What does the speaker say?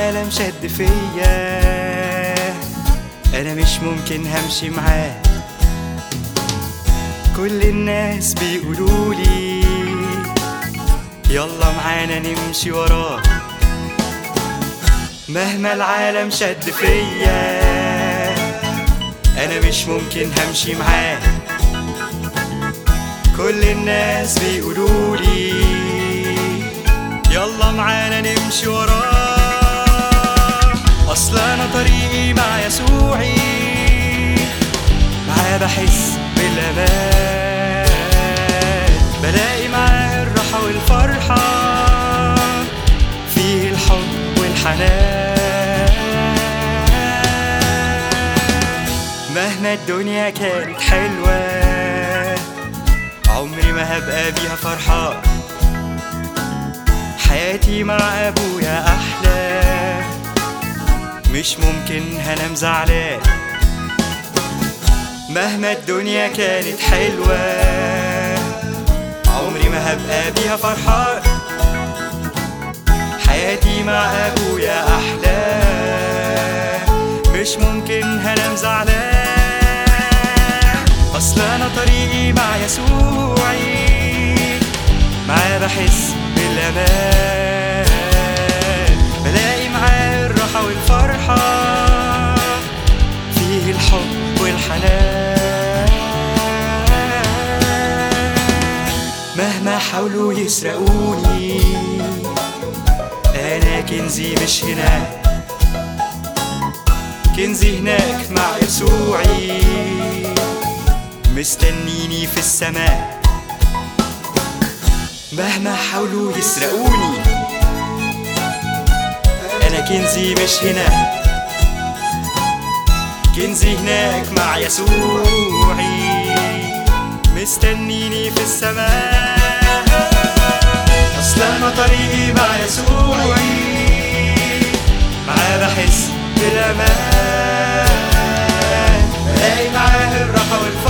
العالم شد فيا انا مش ممكن همشي معاه كل الناس بيقولولي يلا معانا نمشي وراه مهما العالم شد فيا انا مش ممكن همشي معاه كل الناس بيقولولي يلا معانا نمشي وراه اصل انا طريقي مع يسوعي معاه بحس بالامان بلاقي معاه الراحه والفرحه فيه الحب والحنان مهما الدنيا كانت حلوه عمري ما هبقى بيها فرحان حياتي مع ابويا احلى مش ممكن هنام زعلان مهما الدنيا كانت حلوة عمري ما هبقى بيها فرحان حياتي مع ابويا احلى مش ممكن هنام زعلان اصل انا طريقي مع يسوعي معاه بحس بالامان بلاقي معاه الراحة والفرحة فيه الحب والحنان مهما حاولوا يسرقوني انا كنزي مش هناك كنزي هناك مع يسوعي مستنيني في السماء مهما حاولوا يسرقوني انا كنزي مش هنا كنزي هناك مع يسوعي مستنيني في السماء اصل انا طريقي مع يسوعي معاه بحس بالامان بلاقي معاه الراحه والفرح